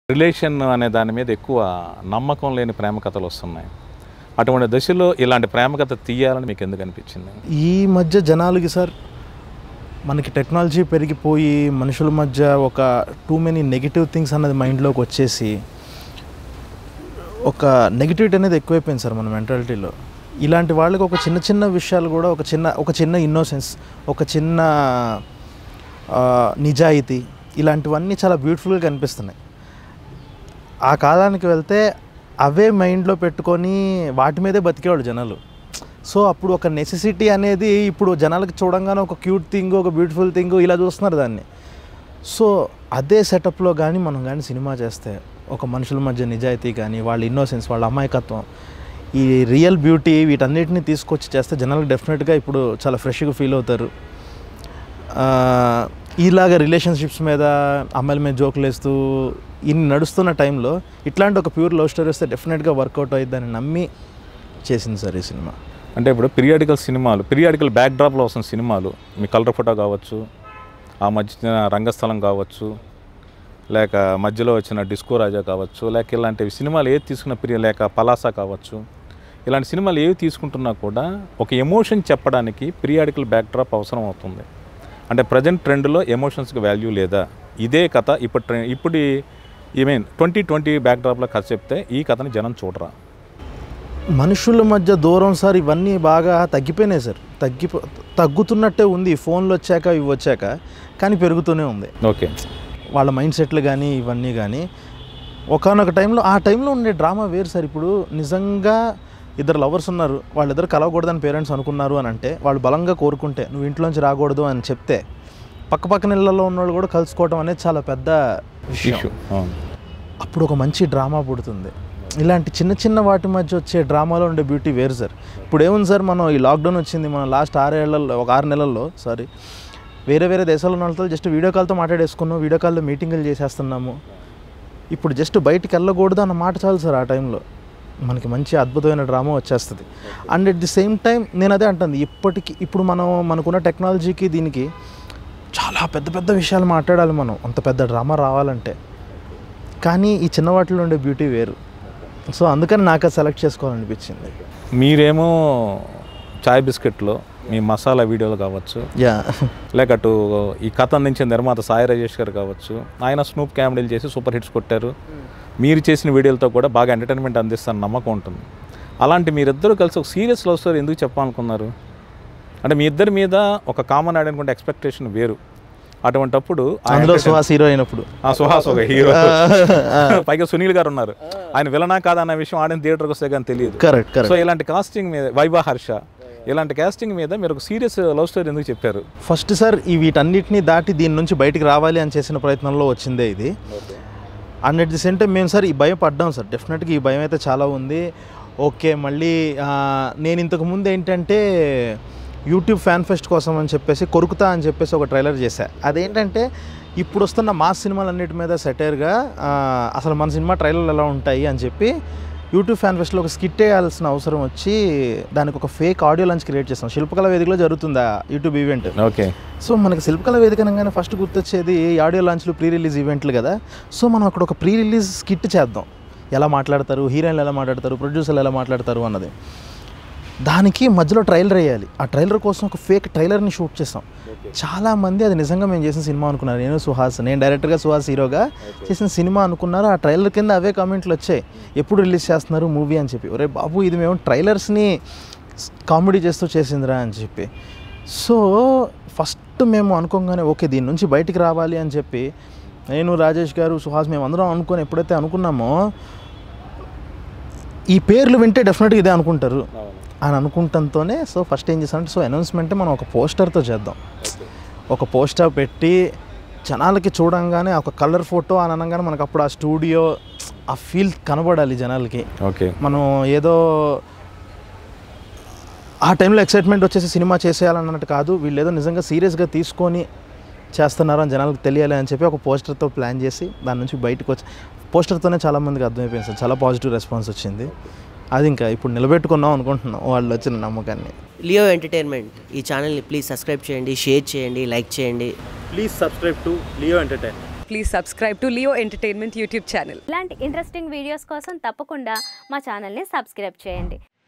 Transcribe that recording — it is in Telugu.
రిలేషన్ అనే దాని మీద ఎక్కువ నమ్మకం లేని ప్రేమ కథలు వస్తున్నాయి అటువంటి దశలో ఇలాంటి ప్రేమ కథ తీయాలని మీకు ఎందుకు అనిపించింది ఈ మధ్య జనాలకి సార్ మనకి టెక్నాలజీ పెరిగిపోయి మనుషుల మధ్య ఒక టూ మెనీ నెగిటివ్ థింగ్స్ అన్నది మైండ్లోకి వచ్చేసి ఒక నెగిటివిటీ అనేది ఎక్కువైపోయింది సార్ మన మెంటాలిటీలో ఇలాంటి వాళ్ళకి ఒక చిన్న చిన్న విషయాలు కూడా ఒక చిన్న ఒక చిన్న ఇన్నోసెన్స్ ఒక చిన్న ఆ, నిజాయితీ ఇలాంటివన్నీ చాలా బ్యూటిఫుల్గా కనిపిస్తున్నాయి ఆ కాలానికి వెళ్తే అవే మైండ్లో పెట్టుకొని వాటి మీదే బతికేవాళ్ళు జనాలు సో అప్పుడు ఒక నెసెసిటీ అనేది ఇప్పుడు జనాలకి చూడంగానే ఒక క్యూట్ థింగ్ ఒక బ్యూటిఫుల్ థింగ్ ఇలా చూస్తున్నారు దాన్ని సో అదే సెటప్లో కానీ మనం కానీ సినిమా చేస్తే ఒక మనుషుల మధ్య నిజాయితీ కానీ వాళ్ళ ఇన్నోసెన్స్ వాళ్ళ అమాయకత్వం ఈ రియల్ బ్యూటీ వీటన్నిటిని తీసుకొచ్చి చేస్తే జనాలకు డెఫినెట్గా ఇప్పుడు చాలా ఫ్రెష్గా ఫీల్ అవుతారు ఆ, ఇలాగ రిలేషన్షిప్స్ మీద అమ్మాయిల మీద జోకులు వేస్తూ ఇన్ని నడుస్తున్న టైంలో ఇట్లాంటి ఒక ప్యూర్ లవ్ స్టోరీ వస్తే డెఫినెట్గా వర్కౌట్ అవుతుందని నమ్మి చేసింది సార్ ఈ సినిమా అంటే ఇప్పుడు పీరియాడికల్ సినిమాలు పీరియాడికల్ బ్యాక్డ్రాప్లో వస్తున్న సినిమాలు మీ కలర్ ఫోటో కావచ్చు ఆ మధ్య రంగస్థలం కావచ్చు లేక మధ్యలో వచ్చిన డిస్కో రాజా కావచ్చు లేక ఇలాంటివి సినిమాలు ఏది తీసుకున్న ప్రియ లేక పలాసా కావచ్చు ఇలాంటి సినిమాలు ఏవి తీసుకుంటున్నా కూడా ఒక ఎమోషన్ చెప్పడానికి పీరియాడికల్ బ్యాక్డ్రాప్ అవసరం అవుతుంది అంటే ప్రజెంట్ ట్రెండ్లో ఎమోషన్స్కి వాల్యూ లేదా ఇదే కథ ఇప్పుడు ట్రె ఇప్పుడు ఈ మీన్ ట్వంటీ ట్వంటీ బ్యాక్డ్రాప్లో కథ చెప్తే ఈ కథని జనం చూడరా మనుషుల మధ్య దూరం సార్ ఇవన్నీ బాగా తగ్గిపోయినాయి సార్ తగ్గిపో తగ్గుతున్నట్టే ఉంది ఫోన్లు వచ్చాక ఇవి వచ్చాక కానీ పెరుగుతూనే ఉంది ఓకే వాళ్ళ మైండ్ సెట్లు కానీ ఇవన్నీ కానీ ఒకనొక టైంలో ఆ టైంలో ఉండే డ్రామా వేరు సార్ ఇప్పుడు నిజంగా ఇద్దరు లవర్స్ ఉన్నారు వాళ్ళిద్దరు కలవకూడదని పేరెంట్స్ అనుకున్నారు అని అంటే వాళ్ళు బలంగా కోరుకుంటే నువ్వు ఇంట్లోంచి రాకూడదు అని చెప్తే పక్క పక్కన ఇళ్ళలో ఉన్న వాళ్ళు కూడా కలుసుకోవడం అనేది చాలా పెద్ద విషయం ఇష్యూ అవును అప్పుడు ఒక మంచి డ్రామా పుడుతుంది ఇలాంటి చిన్న చిన్న వాటి మధ్య వచ్చే డ్రామాలో ఉండే బ్యూటీ వేరు సార్ ఇప్పుడు ఏముంది సార్ మనం ఈ లాక్డౌన్ వచ్చింది మనం లాస్ట్ ఆరేళ్లలో ఒక ఆరు నెలల్లో సారీ వేరే వేరే దేశాల్లో ఉన్న వాళ్ళతో జస్ట్ వీడియో కాల్తో మాట్లాడేసుకున్నాం వీడియో కాల్లో మీటింగులు చేసేస్తున్నాము ఇప్పుడు జస్ట్ బయటికి వెళ్ళకూడదు అన్న మాట చాలు సార్ ఆ టైంలో మనకి మంచి అద్భుతమైన డ్రామా వచ్చేస్తుంది and at the same time నేను అదే అంటుంది ఇప్పటికి ఇప్పుడు మనం మనకున్న టెక్నాలజీకి దీనికి చాలా పెద్ద పెద్ద విషయాలు మాట్లాడాలి మనం అంత పెద్ద డ్రామా రావాలంటే కానీ ఈ చిన్న వాటిలో ఉండే బ్యూటీ వేరు సో అందుకని నాకు అది సెలెక్ట్ చేసుకోవాలనిపించింది మీరేమో చాయ్ బిస్కెట్లో మీ మసాలా వీడియోలు కావచ్చు యా లేక అటు ఈ కథ అందించిన నిర్మాత సాయి రాజేష్ గారు కావచ్చు ఆయన స్నూప్ కామెడీలు చేసి సూపర్ హిట్స్ కొట్టారు మీరు చేసిన వీడియోలతో కూడా బాగా ఎంటర్టైన్మెంట్ అందిస్తాను నమ్మకం ఉంటుంది అలాంటి మీరిద్దరూ కలిసి ఒక సీరియస్ లవ్ స్టోరీ ఎందుకు చెప్పాలనుకున్నారు అంటే మీ ఇద్దరి మీద ఒక కామన్ యాడ్ అనుకుంటే ఎక్స్పెక్టేషన్ వేరు అటువంటప్పుడు ఆ అందులో entertain- సుహాస్ హీరో అయినప్పుడు ఆ సుహాస్ ఒక హీరో పైగా సునీల్ గారు ఉన్నారు ఆయన విలనా కాదా అన్న విషయం ఆడిన థియేటర్కి వస్తే కానీ తెలియదు కరెక్ట్ సో కరెక్ట్ ఇలాంటి కాస్టింగ్ మీద వైభా హర్ష ఇలాంటి కాస్టింగ్ మీద మీరు ఒక సీరియస్ లవ్ స్టోరీ ఎందుకు చెప్పారు ఫస్ట్ సార్ ఈ వీటన్నిటిని దాటి దీని నుంచి బయటికి రావాలి అని చేసిన ప్రయత్నంలో వచ్చిందే ఇది and at the same time మేము సార్ ఈ భయం పడ్డాం సార్ డెఫినెట్గా ఈ భయం అయితే చాలా ఉంది ఓకే మళ్ళీ ఆ, నేను ఇంతకు ముందు ఏంటంటే యూట్యూబ్ ఫ్యాన్ ఫెస్ట్ కోసం అని చెప్పేసి కొరుకుతా అని చెప్పేసి ఒక ట్రైలర్ చేశా అదేంటంటే ఇప్పుడు వస్తున్న మాస్ సినిమాలన్నిటి మీద సెటైర్గా అసలు మన సినిమా ట్రైలర్లు ఎలా ఉంటాయి అని చెప్పి యూట్యూబ్ ఫ్యాన్ ఫెస్ట్లో ఒక స్కిట్ వేయాల్సిన అవసరం వచ్చి దానికి ఒక ఫేక్ ఆడియో లంచ్ క్రియేట్ చేస్తాం శిల్పకళ వేదికలో జరుగుతుంది ఆ యూట్యూబ్ ఈవెంట్ ఓకే సో మనకి శిల్పకళ వేదిక అనగానే ఫస్ట్ గుర్తొచ్చేది ఈ ఆడియో లాంచ్లు ప్రీ రిలీజ్ ఈవెంట్లు కదా సో మనం అక్కడ ఒక ప్రీ రిలీజ్ స్కిట్ చేద్దాం ఎలా మాట్లాడతారు హీరోయిన్లు ఎలా మాట్లాడతారు ప్రొడ్యూసర్లు ఎలా మాట్లాడతారు అన్నది దానికి మధ్యలో ట్రైలర్ వేయాలి ఆ ట్రైలర్ కోసం ఒక ఫేక్ ట్రైలర్ని షూట్ చేస్తాం చాలా మంది అది నిజంగా మేము చేసిన సినిమా అనుకున్నారు నేను సుహాస్ నేను డైరెక్టర్గా సుహాస్ హీరోగా చేసిన సినిమా అనుకున్నారు ఆ ట్రైలర్ కింద అవే కామెంట్లు వచ్చాయి ఎప్పుడు రిలీజ్ చేస్తున్నారు మూవీ అని చెప్పి ఒరే బాబు ఇది మేము ట్రైలర్స్ని కామెడీ చేస్తూ చేసిందిరా అని చెప్పి సో ఫస్ట్ మేము అనుకోగానే ఓకే దీని నుంచి బయటికి రావాలి అని చెప్పి నేను రాజేష్ గారు సుహాస్ మేము అందరం అనుకొని ఎప్పుడైతే అనుకున్నామో ఈ పేర్లు వింటే డెఫినెట్గా ఇదే అనుకుంటారు అని అనుకుంటంతోనే సో ఫస్ట్ ఏం చేస్తామంటే సో అనౌన్స్మెంట్ మనం ఒక పోస్టర్తో చేద్దాం ఒక పోస్టర్ పెట్టి జనాలకి చూడంగానే ఒక కలర్ ఫోటో అని అనగానే మనకు అప్పుడు ఆ స్టూడియో ఆ ఫీల్ కనబడాలి జనాలకి ఓకే మనం ఏదో ఆ టైంలో ఎక్సైట్మెంట్ వచ్చేసి సినిమా చేసేయాలన్నట్టు కాదు వీళ్ళు ఏదో నిజంగా సీరియస్గా తీసుకొని చేస్తున్నారు అని జనాలకు తెలియాలి అని చెప్పి ఒక పోస్టర్తో ప్లాన్ చేసి దాని నుంచి బయటకు వచ్చి పోస్టర్తోనే చాలామందికి అర్థమైపోయింది సార్ చాలా పాజిటివ్ రెస్పాన్స్ వచ్చింది అది ఇంకా ఇప్పుడు నిలబెట్టుకున్నాం అనుకుంటున్నాం వాళ్ళు వచ్చిన నమ్మకాన్ని లియో ఎంటర్టైన్మెంట్ ఈ ఛానల్ని ప్లీజ్ సబ్స్క్రైబ్ చేయండి షేర్ చేయండి లైక్ చేయండి please subscribe to Leo entertain please subscribe to Leo Entertainment YouTube channel. ఇలాంటి ఇంట్రెస్టింగ్ వీడియోస్ కోసం తప్పకుండా మా ఛానల్ని సబ్స్క్రైబ్ చేయండి